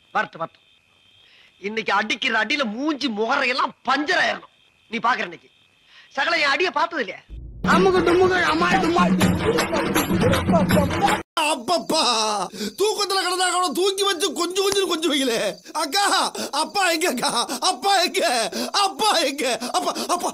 வரட்டும் வரட்டும் இன்னைக்கு அடிக்கிற அடியில மூஞ்சி முகரையெல்லாம் பஞ்சர் ஆயிரணும் நீ பாக்குற இன்னைக்கு சகல என் அடிய பார்த்தது இல்லையா அமுக டுமுக அமால் டுமால் அப்பப்பா தூக்கத்துல கிடந்தா கூட தூக்கி வச்சு கொஞ்சம் கொஞ்சம் கொஞ்சம் வைக்கல அக்கா அப்பா எங்க அக்கா அப்பா எங்க அப்பா எங்க அப்பா அப்பா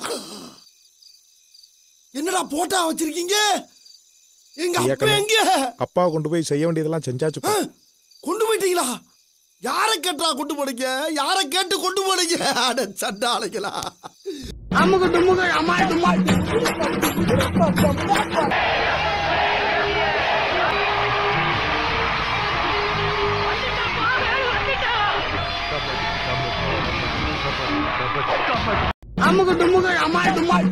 என்னடா போட்டா வச்சிருக்கீங்க எங்க அப்பா எங்க அப்பா கொண்டு போய் செய்ய வேண்டியதெல்லாம் செஞ்சாச்சு ஆ, கொண்டு போயிட்டீங்களா யார கேட்டா கொண்டு போனீங்க யார கேட்டு கொண்டு போனீங்க அட சண்டை அழைக்கலா அமுக டுமுக அமால் டுமால் அமுக டுமுக அமால் டுமால்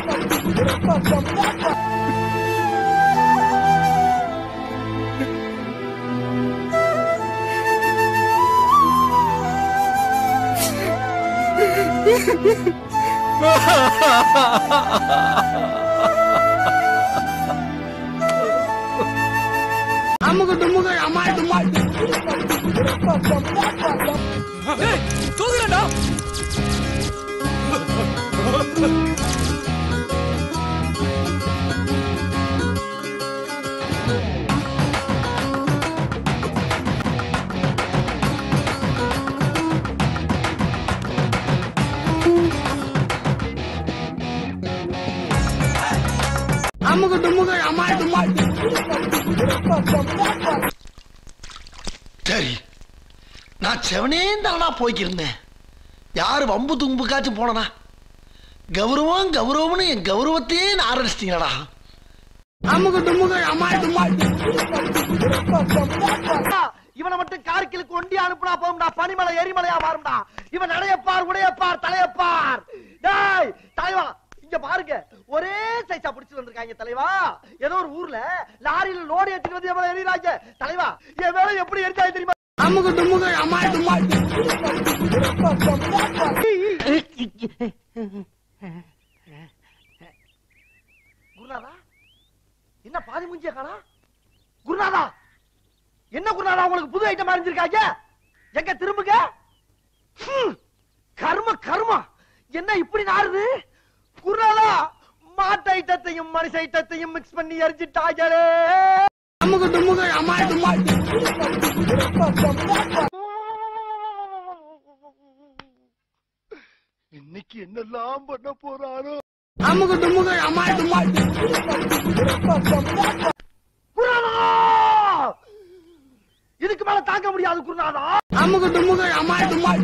அமுக டுமுக அமால் டுமால் அமுக டுமுக அமால் டுமால் சரி நான் செவனே தானா போய்க்கிருந்தேன் யாரு வம்பு தும்புக்காச்சும் போனனா கௌரவம் கௌரவம்னு என் கௌரவத்தையே நான் ஆரம்பிச்சிட்டீங்களா அமுக டுமுக அமால் டுமால் இவனை மட்டும் கார்கிலுக்கு ஒண்டி அனுப்புனா போகும்டா பனிமலை எரிமலையா மாறும்டா இவன் நடையப்பார் உடையப்பார் தலையப்பார் டேய் தலைவா இங்க பாருங்க ஒரே சைஸா பிடிச்சு வந்திருக்காங்க தலைவா ஏதோ ஒரு ஊர்ல லாரியில லோடு ஏத்திட்டு வந்து எவ்வளவு எறிறாங்க தலைவா என் வேலை எப்படி எரிஞ்சாங்க தெரியுமா அமுக டுமுக அமால் டுமால் குருநாதா என்ன பாதி மூஞ்சிய காணா குருநாதா என்ன குருநாதா உங்களுக்கு புது ஐட்டம் அறிஞ்சிருக்காங்க எங்க திரும்புங்க ஹம், கர்ம கர்மா என்ன இப்படி நாறுது குருநாதா மாட்டு ஐட்டத்தையும் மனுஷ ஐட்டத்தையும் மிக்ஸ் பண்ணி எரிஞ்சிட்டாங்களே அமுக டுமுக அமால் டுமால் இன்னைக்கு என்னெல்லாம் பண்ண போறாரோ அமுக டுமுக அமால் டுமால் குருநாதா இதுக்கு மேல தாங்க முடியாது குருநாதா அமுக டுமுக அமால் டுமால்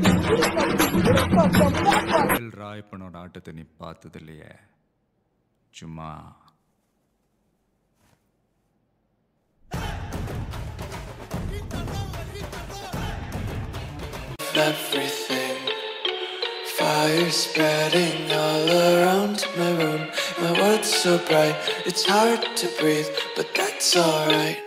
ராயப்பனோட ஆட்டத்தை நீ பார்த்தது இல்லையே சும்மா everything. Fire spreading all around my room. My world's so bright, it's hard to breathe, but that's alright.